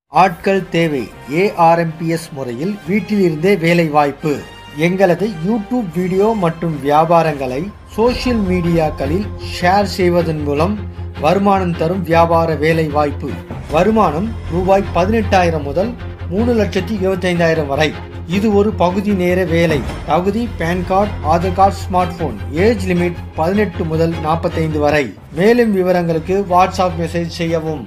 ஆட்கள் தேவை ஏஆர்எம்பிஎஸ் முறையில் வீட்டிலிருந்தே வேலை வாய்ப்பு எங்களது யூடியூப் வீடியோ மற்றும் வியாபாரங்களை சோஷியல் மீடியாக்களில் ஷேர் செய்வதன் மூலம் வருமானம் தரும் வியாபார வேலை வாய்ப்பு வருமானம் ரூபாய் பதினெட்டாயிரம் முதல் மூணு லட்சத்தி இருபத்தைந்தாயிரம் வரை இது ஒரு பகுதி நேர வேலை தகுதி PAN card Aadhaar card smart phone age limit பதினெட்டு முதல் நாற்பத்தைந்து வரை மேலும் விவரங்களுக்கு வாட்ஸ்அப் மெசேஜ் செய்யவும்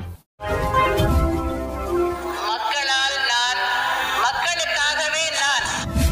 மக்களால் நான் மக்களுக்காகவே நான்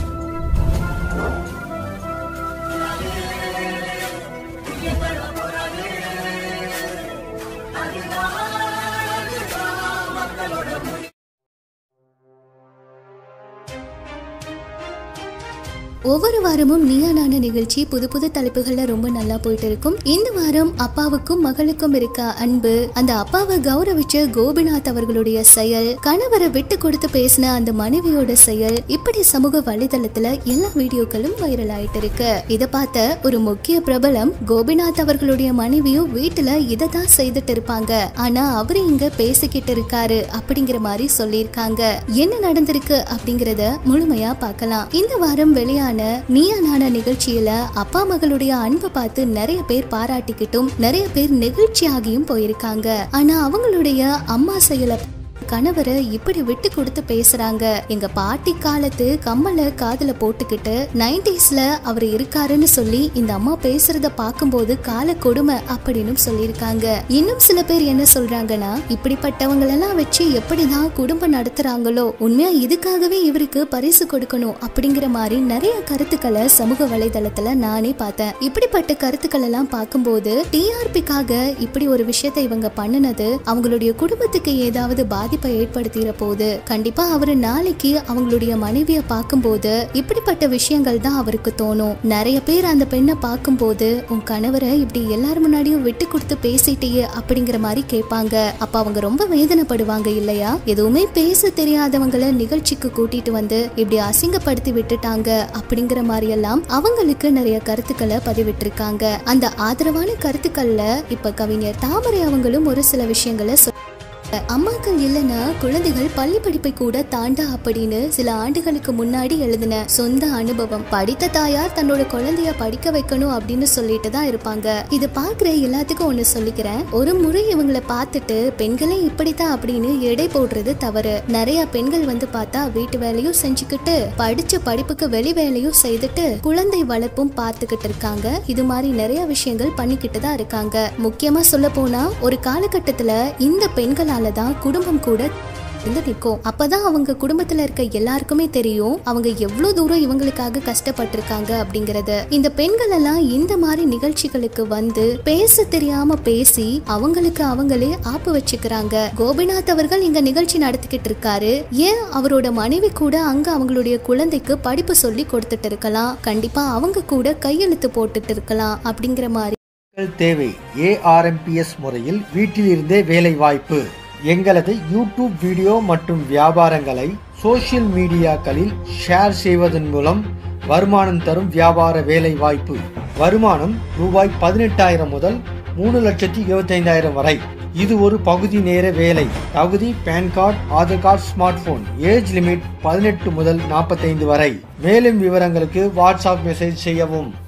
ஒவ்வொரு வாரமும் நீயா நான நிகழ்ச்சி புது புது தலைப்புகள்ல ரொம்ப நல்லா போயிட்டு இருக்கும் இந்த வாரம் அப்பாவுக்கும் மகளுக்கும் இருக்க அன்பு அந்த அப்பாவை கௌரவிச்ச கோபிநாத் அவர்களுடைய செயல் கணவரை விட்டு கொடுத்து பேசின அந்த மனைவியோட செயல் இப்படி சமூக வலைதளத்துல எல்லா வீடியோக்களும் வைரல் ஆயிட்டு இருக்கு இத பார்த்த ஒரு முக்கிய பிரபலம் கோபிநாத் அவர்களுடைய மனைவியும் வீட்டுல இதை தான் செய்துட்டு இருப்பாங்க ஆனா அவரு இங்க பேசிக்கிட்டு இருக்காரு அப்படிங்கிற மாதிரி சொல்லியிருக்காங்க என்ன நடந்திருக்கு அப்படிங்கறத முழுமையா பார்க்கலாம் இந்த வாரம் வெளியான நீயா நானா நிகழ்ச்சியில அப்பா மகளுடைய அன்பை பார்த்து நிறைய பேர் பாராட்டிக்கிட்டும் நிறைய பேர் நெகிழ்ச்சியாகியும் போயிருக்காங்க ஆனா அவங்களுடைய அம்மா செயலை கணவரை இப்படி விட்டு கொடுத்து பேசுறாங்க எங்க பாட்டி காலத்து கம்மலை காதுல போட்டுக்கிட்டு நைன்டிஸ்ல அவர் இருக்காருன்னு சொல்லி இந்த அம்மா பேசுறத பார்க்கும்போது கால கொடுமை அப்படின்னு சொல்லியிருக்காங்க இன்னும் சில பேர் என்ன சொல்றாங்கன்னா இப்படிப்பட்டவங்களெல்லாம் வச்சு எப்படிதான் குடும்பம் நடத்துறாங்களோ உண்மையா இதுக்காகவே இவருக்கு பரிசு கொடுக்கணும் அப்படிங்கிற மாதிரி நிறைய கருத்துக்களை சமூக வலைதளத்துல நானே பார்த்தேன் இப்படிப்பட்ட கருத்துக்கள் எல்லாம் பார்க்கும்போது டிஆர்பிக்காக இப்படி ஒரு விஷயத்தை இவங்க பண்ணுனது அவங்களுடைய குடும்பத்துக்கு ஏதாவது பாதிப்பை ஏற்படுத்திற போது கண்டிப்பா அவரு நாளைக்கு அவங்களுடைய மனைவிய பார்க்கும்போது இப்படிப்பட்ட விஷயங்கள் தான் அவருக்கு தோணும் நிறைய பேர் அந்த பெண்ணை பார்க்கும்போது உன் கணவரை இப்படி எல்லார் முன்னாடியும் விட்டு கொடுத்து பேசிட்டியே அப்படிங்கிற மாதிரி கேட்பாங்க அப்ப அவங்க ரொம்ப வேதனைப்படுவாங்க இல்லையா எதுவுமே பேச தெரியாதவங்கள நிகழ்ச்சிக்கு கூட்டிட்டு வந்து இப்படி அசிங்கப்படுத்தி விட்டுட்டாங்க அப்படிங்கிற மாதிரி எல்லாம் அவங்களுக்கு நிறைய கருத்துக்களை பதிவிட்டிருக்காங்க அந்த ஆதரவான கருத்துக்கள்ல இப்ப கவிஞர் தாமரை அவங்களும் ஒரு சில விஷயங்களை சொல் அம்மாக்கள் இல்லைன்னா குழந்தைகள் பள்ளி படிப்பை கூட தாண்டா அப்படின்னு சில ஆண்டுகளுக்கு முன்னாடி எழுதின சொந்த அனுபவம் படித்த தாயார் தன்னோட குழந்தைய படிக்க வைக்கணும் அப்படின்னு சொல்லிட்டு தான் இருப்பாங்க இது பாக்குற எல்லாத்துக்கும் ஒண்ணு சொல்லிக்கிறேன் ஒரு முறை இவங்களை பார்த்துட்டு பெண்களே இப்படித்தான் அப்படின்னு எடை போடுறது தவறு நிறைய பெண்கள் வந்து பார்த்தா வீட்டு வேலையும் செஞ்சுக்கிட்டு படிச்ச படிப்புக்கு வெளி வேலையும் செய்துட்டு குழந்தை வளர்ப்பும் பார்த்துக்கிட்டு இருக்காங்க இது மாதிரி நிறைய விஷயங்கள் பண்ணிக்கிட்டு தான் இருக்காங்க முக்கியமா சொல்ல போனா ஒரு காலகட்டத்துல இந்த பெண்களால தான் குடும்பம் கூட இருந்து நிற்கும் அப்பதான் அவங்க குடும்பத்துல இருக்க எல்லாருக்குமே தெரியும் அவங்க எவ்வளவு தூரம் இவங்களுக்காக கஷ்டப்பட்டிருக்காங்க அப்படிங்கறது இந்த பெண்கள் எல்லாம் இந்த மாதிரி நிகழ்ச்சிகளுக்கு வந்து பேச தெரியாம பேசி அவங்களுக்கு அவங்களே ஆப்பு வச்சுக்கிறாங்க கோபிநாத் அவர்கள் இங்க நிகழ்ச்சி நடத்திக்கிட்டு இருக்காரு ஏன் அவரோட மனைவி கூட அங்க அவங்களுடைய குழந்தைக்கு படிப்பு சொல்லி கொடுத்துட்டு இருக்கலாம் கண்டிப்பா அவங்க கூட கையெழுத்து போட்டுட்டு இருக்கலாம் அப்படிங்கிற மாதிரி ஆட்கள் தேவை ஏஆர்எம்பிஎஸ் முறையில் வீட்டிலிருந்தே வேலை வாய்ப்பு எங்களது யூடியூப் வீடியோ மற்றும் வியாபாரங்களை சோஷியல் மீடியாக்களில் ஷேர் செய்வதன் மூலம் வருமானம் தரும் வியாபார வேலை வாய்ப்பு வருமானம் ரூபாய் பதினெட்டாயிரம் முதல் மூணு லட்சத்தி இருபத்தைந்தாயிரம் வரை இது ஒரு பகுதி நேர வேலை தகுதி PAN card Aadhaar card smart phone age limit பதினெட்டு முதல் நாற்பத்தைந்து வரை மேலும் விவரங்களுக்கு வாட்ஸ்அப் மெசேஜ் செய்யவும்